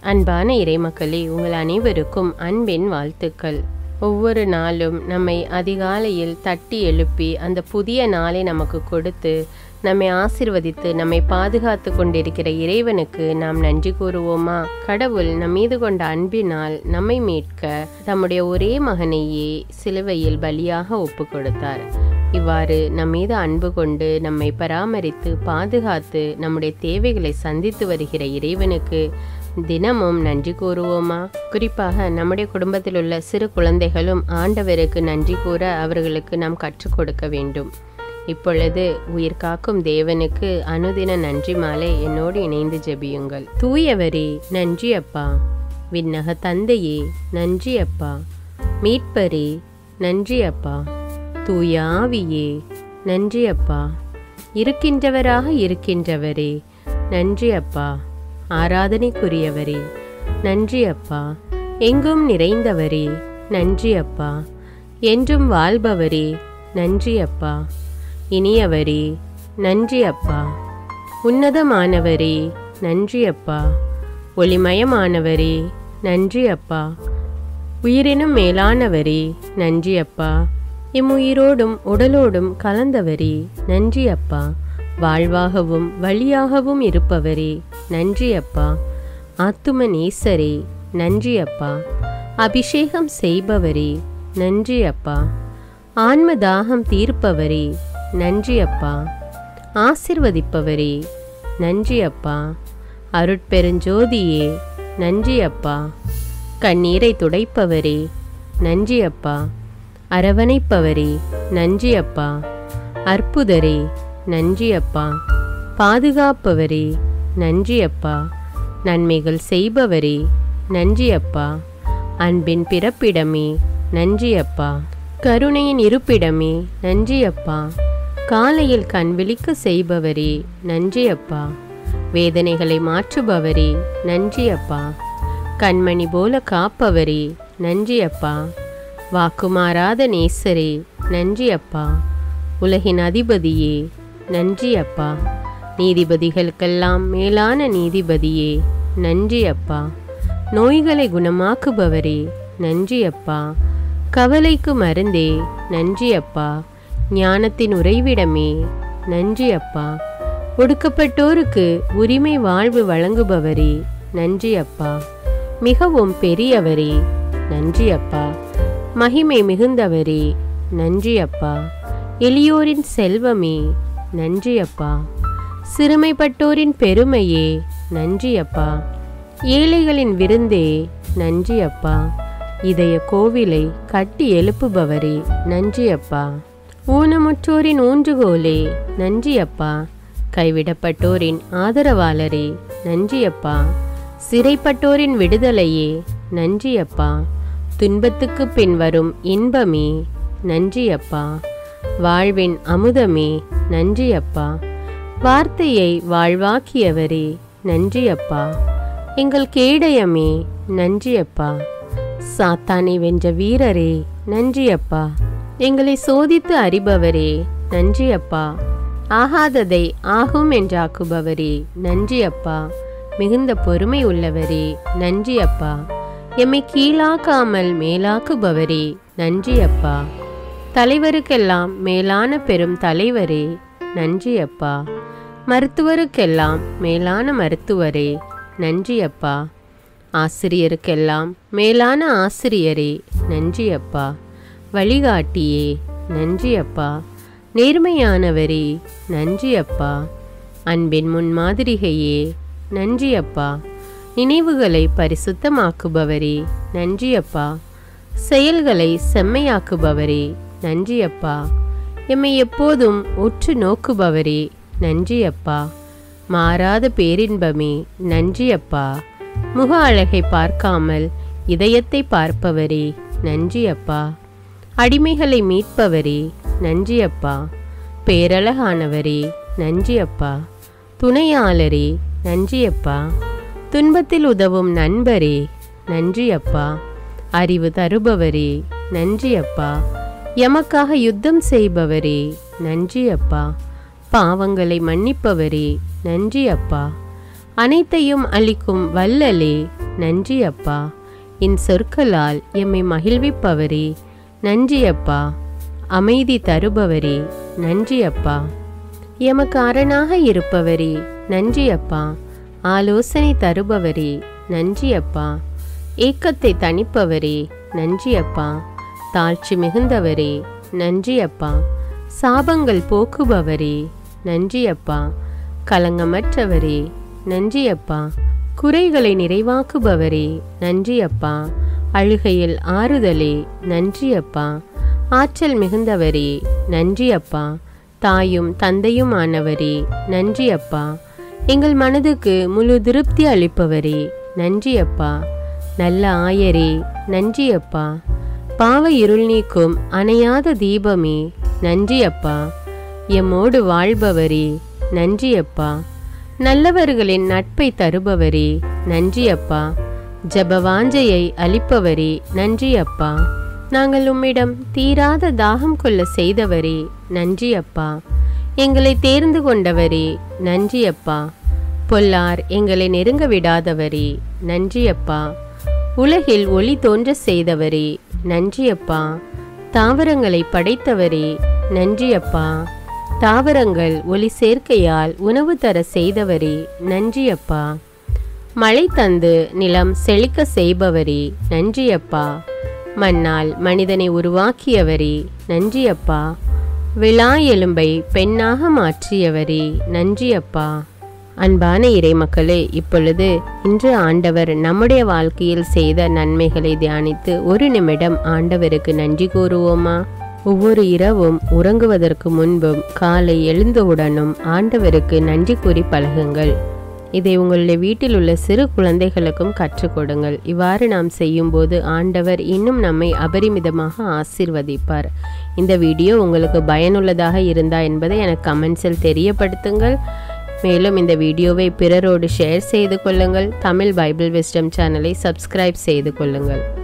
அன்பான இறைமக்களே உங்கள் அனைவருக்கும் அன்பின் வாழ்த்துக்கள் ஒவ்வொரு நாளும் நம்மை அதிகாலையில் தட்டி எழுப்பி அந்த புதிய நாளை நமக்கு கொடுத்து நம்மை ஆசிர்வதித்து நம்மை பாதுகாத்து கொண்டிருக்கிற இறைவனுக்கு நாம் நன்றி கூறுவோமா கடவுள் நம் மீது கொண்ட அன்பினால் நம்மை மீட்க தம்முடைய ஒரே மகனையே சிலுவையில் பலியாக ஒப்பு கொடுத்தார் இவ்வாறு நம் மீது அன்பு கொண்டு நம்மை பராமரித்து பாதுகாத்து நம்முடைய தேவைகளை சந்தித்து வருகிற இறைவனுக்கு தினமும் நன்றி கூறுவோமா குறிப்பாக நம்முடைய குடும்பத்தில் உள்ள சிறு குழந்தைகளும் ஆண்டவருக்கு நன்றி கூற அவர்களுக்கு நாம் கற்றுக் கொடுக்க வேண்டும் இப்பொழுது உயிர் காக்கும் தேவனுக்கு அனுதின நன்றி மாலை என்னோடு இணைந்து ஜெபியுங்கள் தூயவரே நன்றி அப்பா விண்ணக தந்தையே நன்றி அப்பா மீட்பரே நன்றி அப்பா தூய ஆவியே நன்றி அப்பா இருக்கின்றவராக இருக்கின்றவரே நன்றி அப்பா ஆராதனைக்குரியவரே நன்றி அப்பா எங்கும் நிறைந்தவரே நன்றி அப்பா என்றும் வாழ்பவரே நன்றி அப்பா இனியவரே நன்றி அப்பா உன்னதமானவரே நன்றி அப்பா ஒளிமயமானவரே நன்றி அப்பா உயிரினும் மேலானவரே நன்றி அப்பா இம்முயிரோடும் உடலோடும் கலந்தவரே நன்றி அப்பா வாழ்வாகவும் வழியாகவும் இருப்பவரே நன்றி அப்பா ஆத்தும நேசரே நன்றி அப்பா அபிஷேகம் செய்பவரே நன்றி அப்பா ஆன்ம தாகம் தீர்ப்பவரே நன்றி அப்பா ஆசிர்வதிப்பவரே நன்றி அப்பா அருட்பெருஞ்சோதியே நன்றி அப்பா கண்ணீரை துடைப்பவரே நன்றி அப்பா அரவணைப்பவரே நன்றி அப்பா அற்புதரே நன்றி அப்பா பாதுகாப்பவரே நன்றி அப்பா நன்மைகள் செய்பவரே நன்றி அப்பா அன்பின் பிறப்பிடமே நன்றி அப்பா கருணையின் இருப்பிடமே நன்றி அப்பா காலையில் கண் விழிக்க செய்பவரே நன்றி அப்பா வேதனைகளை மாற்றுபவரே நன்றி அப்பா கண்மணி போல காப்பவரே நன்றி அப்பா வாக்குமாறாத நேசரே நன்றி அப்பா உலகின் அதிபதியே நன்றி அப்பா நீதிபதிகளுக்கெல்லாம் மேலான நீதிபதியே நன்றி அப்பா நோய்களை குணமாக்குபவரே நன்றி அப்பா கவலைக்கு மருந்தே நன்றி அப்பா ஞானத்தின் உறைவிடமே நன்றி அப்பா ஒடுக்கப்பட்டோருக்கு உரிமை வாழ்வு வழங்குபவரே நன்றி அப்பா மிகவும் பெரியவரே நன்றி அப்பா மகிமை மிகுந்தவரே நன்றி அப்பா எளியோரின் செல்வமே நன்றி அப்பா சிறுமைப்பட்டோரின் பெருமையே நன்றி அப்பா ஏழைகளின் விருந்தே நன்றி அப்பா இதய கோவிலை கட்டி எழுப்புபவரே நன்றி அப்பா ஊனமுற்றோரின் ஊன்றுகோலே நன்றி அப்பா கைவிடப்பட்டோரின் ஆதரவாளரே நன்றி அப்பா சிறைப்பட்டோரின் விடுதலையே நன்றி அப்பா துன்பத்துக்கு பின் வரும் இன்பமே நன்றி அப்பா வாழ்வின் அமுதமே நன்றி அப்பா வார்த்தையை வாழ்வாக்கியவரே நன்றி அப்பா எங்கள் கேடயமே நன்றி அப்பா சாத்தானை வென்ற வீரரே நன்றி அப்பா எங்களை சோதித்து அறிபவரே நன்றி அப்பா ஆகாததை ஆகும் என்றாக்குபவரே நன்றி அப்பா மிகுந்த பொறுமை உள்ளவரே நன்றி அப்பா எம்மை கீழாக்காமல் மேலாக்குபவரே நன்றி அப்பா தலைவருக்கெல்லாம் மேலான பெரும் தலைவரே நன்றி அப்பா மருத்துவருக்கெல்லாம் மேலான மருத்துவரே நன்றி அப்பா ஆசிரியருக்கெல்லாம் மேலான ஆசிரியரே நன்றி அப்பா வழிகாட்டியே நன்றி அப்பா நேர்மையானவரே நன்றி அப்பா அன்பின் முன்மாதிரிகையே நன்றி அப்பா நினைவுகளை பரிசுத்தமாக்குபவரே நன்றி அப்பா செயல்களை செம்மையாக்குபவரே நன்றி அப்பா எம்மை எப்போதும் உற்று நோக்குபவரே நன்றி அப்பா மாறாத பேரின்பமே நன்றி அப்பா முக அழகை பார்க்காமல் இதயத்தை பார்ப்பவரே நன்றி அப்பா அடிமைகளை மீட்பவரே நன்றி அப்பா பேரழகானவரே நன்றி அப்பா துணையாளரே நன்றி அப்பா துன்பத்தில் உதவும் நண்பரே நன்றி அப்பா அறிவு தருபவரே நன்றி அப்பா எமக்காக யுத்தம் செய்பவரே நன்றி அப்பா பாவங்களை மன்னிப்பவரே நன்றி அப்பா அனைத்தையும் அளிக்கும் வல்லலே நன்றி அப்பா என் சொற்களால் எம்மை மகிழ்விப்பவரே நன்றி அப்பா அமைதி தருபவரே நன்றி அப்பா எமக்கு அரணாக இருப்பவரே நன்றி அப்பா ஆலோசனை தருபவரே நன்றி அப்பா ஏக்கத்தை தணிப்பவரே நன்றி அப்பா தாழ்ச்சி மிகுந்தவரே நன்றி அப்பா சாபங்கள் போக்குபவரே நன்றி அப்பா கலங்கமற்றவரே நன்றி அப்பா குறைகளை நிறைவாக்குபவரே நன்றி அப்பா அழுகையில் ஆறுதலே நன்றி அப்பா ஆற்றல் மிகுந்தவரே நன்றி அப்பா தாயும் தந்தையுமானவரே நன்றி அப்பா எங்கள் மனதுக்கு முழு திருப்தி அளிப்பவரே நன்றி அப்பா நல்ல ஆயரே நன்றி அப்பா பாவ இருள் நீக்கும் அணையாத தீபமே நன்றி அப்பா எம்மோடு வாழ்பவரே நன்றி அப்பா நல்லவர்களின் நட்பை தருபவரே நன்றி அப்பா ஜபவாஞ்சையை அளிப்பவரே நன்றி அப்பா நாங்கள் உம்மிடம் தீராத தாகம் கொள்ள செய்தவரே நன்றி அப்பா எங்களை தேர்ந்து கொண்டவரே நன்றி அப்பா பொல்லார் எங்களை நெருங்க விடாதவரே நன்றி அப்பா உலகில் ஒளி தோன்ற செய்தவரே நன்றி அப்பா தாவரங்களை படைத்தவரே நன்றி அப்பா தாவரங்கள் ஒளி சேர்க்கையால் உணவு தர செய்தவரே நன்றி அப்பா மழை தந்து நிலம் செழிக்க செய்பவரே நன்றி அப்பா மண்ணால் மனிதனை உருவாக்கியவரே நன்றி அப்பா விழா எலும்பை பெண்ணாக மாற்றியவரே நன்றி அப்பா அன்பான இறைமக்களே இப்பொழுது இன்று ஆண்டவர் நம்முடைய வாழ்க்கையில் செய்த நன்மைகளை தியானித்து ஒரு நிமிடம் ஆண்டவருக்கு நன்றி கூறுவோமா ஒவ்வொரு இரவும் உறங்குவதற்கு முன்பும் காலை எழுந்தவுடனும் ஆண்டவருக்கு நன்றி கூறி பழகுங்கள் இதை உங்களுடைய வீட்டில் உள்ள சிறு குழந்தைகளுக்கும் கற்றுக் கொடுங்கள் இவ்வாறு நாம் செய்யும்போது ஆண்டவர் இன்னும் நம்மை அபரிமிதமாக ஆசிர்வதிப்பார் இந்த வீடியோ உங்களுக்கு பயனுள்ளதாக இருந்தா என்பதை எனக்கு கமெண்ட்ஸில் தெரியப்படுத்துங்கள் மேலும் இந்த வீடியோவை பிறரோடு ஷேர் செய்து கொள்ளுங்கள் தமிழ் பைபிள் விஸ்டம் சேனலை சப்ஸ்கிரைப் செய்து கொள்ளுங்கள்